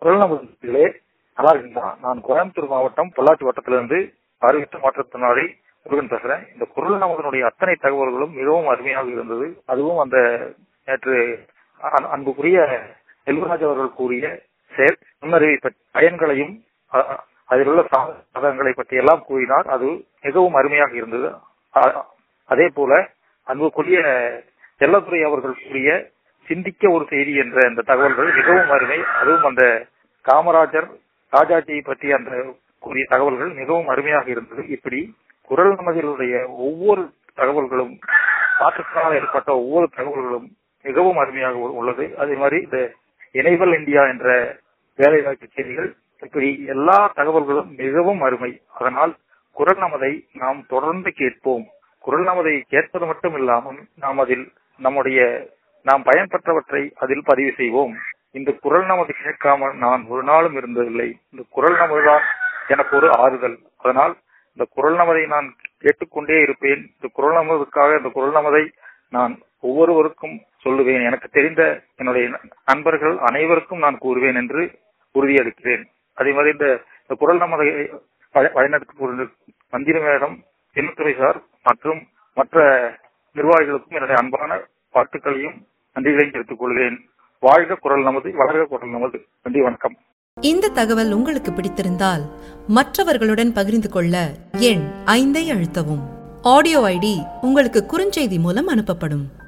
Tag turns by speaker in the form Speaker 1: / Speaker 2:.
Speaker 1: குரல் நமதிலே நல்லா இருக்கீங்களா நான் கோயம்புத்தூர் மாவட்டம் பொள்ளாச்சி வட்டத்திலிருந்து பார்வையற்ற மாற்றுத்திறனாளி முருகன் பேசுறேன் இந்த குரல் நமதனுடைய அத்தனை தகவல்களும் மிகவும் அருமையாக இருந்தது அதுவும் அந்த நேற்று அன்- அன்புக்குரிய செல்வராஜ் அவர்கள் கூறிய செயல் நுண்ணறிவை பற்றி பயன்களையும் அ- அ- அதில் உள்ள சாதகங்களை பற்றி எல்லாம் கூறினார் அது மிகவும் அருமையாக இருந்தது அ- அதே போல அன்புக்குரிய செல்லத்துறை அவர்கள் கூறிய சிந்திக்க ஒரு செய்தி என்ற அந்த தகவல்கள் மிகவும் அருமை அதுவும் அந்த காமராஜர் ராஜாஜியை பற்றி அந்த கூறிய தகவல்கள் மிகவும் அருமையாக இருந்தது இப்படி குரல் நமதிலுடைய ஒவ்வொரு தகவல்களும் மாற்றத்தினால் ஏற்பட்ட ஒவ்வொரு தகவல்களும் மிகவும் அருமையாக உ- உள்ளது அதே மாதிரி இந்த இணைவல் இந்தியா என்ற வேலைவாய்ப்பு செய்திகள் இப்படி எல்லா தகவல்களும் மிகவும் அருமை அதனால் குரல் நமதை நாம் தொடர்ந்து கேட்போம் குரல் நமதை கேட்பது மட்டும் இல்லாமல் நாம் அதில் நம்முடைய நாம் பயன்பெற்றவற்றை அதில் பதிவு செய்வோம் இந்த குரல் நமது கேட்காமல் நான் ஒரு நாளும் இருந்ததில்லை இந்த குரல் நமதுதான் எனக்கு ஒரு ஆறுதல் அதனால் இந்த குரல் நமதை நான் கேட்டுக்கொண்டே இருப்பேன் இந்த குரல் நமதுக்காக இந்த குரல் நமதை நான் ஒவ்வொருவருக்கும் சொல்லுவேன் எனக்கு தெரிந்த என்னுடைய நண்பர்கள் அனைவருக்கும் நான் கூறுவேன் என்று உறுதியளிக்கிறேன் அதே மாதிரி இந்த இந்த குரல் நமதை வழி- வழிநடத்தி கூறுகிற மந்திர மேடம் சின்னத்துறை சார் மற்றும் மற்ற நிர்வாகிகளுக்கும் என்னுடைய அன்பான வாழ்த்துக்களையும் நன்றிகளையும் தெரிவித்துக் கொள்கிறேன் வாழ்க குரல் நமது வளர்க குரல் நமது நன்றி வணக்கம்
Speaker 2: இந்த தகவல் உங்களுக்கு பிடித்திருந்தால் மற்றவர்களுடன் பகிர்ந்து கொள்ள எண் ஐந்தை அழுத்தவும் ஆடியோ ஐடி உங்களுக்கு குறுஞ்செய்தி மூலம் அனுப்பப்படும்